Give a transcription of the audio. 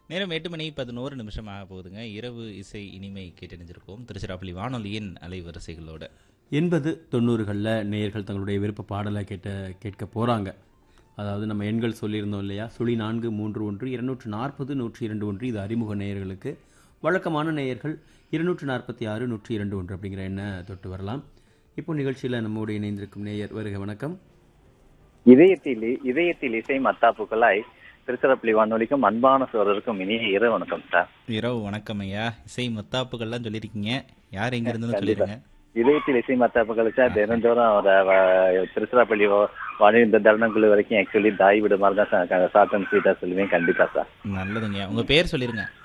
நேரம் எட்டு மணி பதினோரு நிமிஷம் ஆக போகுதுங்க இரவு இசை இனிமை கேட்டணிஞ்சிருக்கோம் திருச்சிராப்பள்ளி வானொலியின் அலைவரிசைகளோட எண்பது தொண்ணூறுகளில் நேயர்கள் தங்களுடைய விருப்ப பாடலை கேட்ட கேட்க போகிறாங்க அதாவது நம்ம எண்கள் சொல்லியிருந்தோம் இல்லையா சுழி நான்கு மூன்று ஒன்று இருநூற்று நாற்பது நூற்றி இரண்டு ஒன்று இது அறிமுக நேயர்களுக்கு வழக்கமான நேயர்கள் இருநூற்று நாற்பத்தி ஆறு நூற்றி இரண்டு ஒன்று அப்படிங்கிற எண்ணை தொட்டு வரலாம் இப்போ நிகழ்ச்சியில் நம்மோடு இணைந்திருக்கும் நேயர் வருக வணக்கம் இதயத்தில் இதயத்தில் இசை மத்தாப்புகளாய் திருச்சிறப்பள்ளி வானொலிக்கும் அன்பான சோழருக்கும் இனிய இரவு வணக்கம் சார் இரவு வணக்கம் ஐயா இசை முத்தாப்புகள்லாம் சொல்லியிருக்கீங்க யார் எங்க இருந்துன்னு சொல்லிடுங்க இதயத்தில் இசை மத்தாப்புகள் சார் தினந்தோறும் ஒரு, வ- திருச்சிராப்பள்ளி வா- வானொலி இந்த தருணங்குழு வரைக்கும் ஆக்சுவலி தாய் விடு மாதிரி தான் சார் சாத்தன் ஸ்வீட்டா சொல்லுவேன் கண்டிப்பா சார் நல்லதுங்க உங்க பேர் சொல்லிருங்க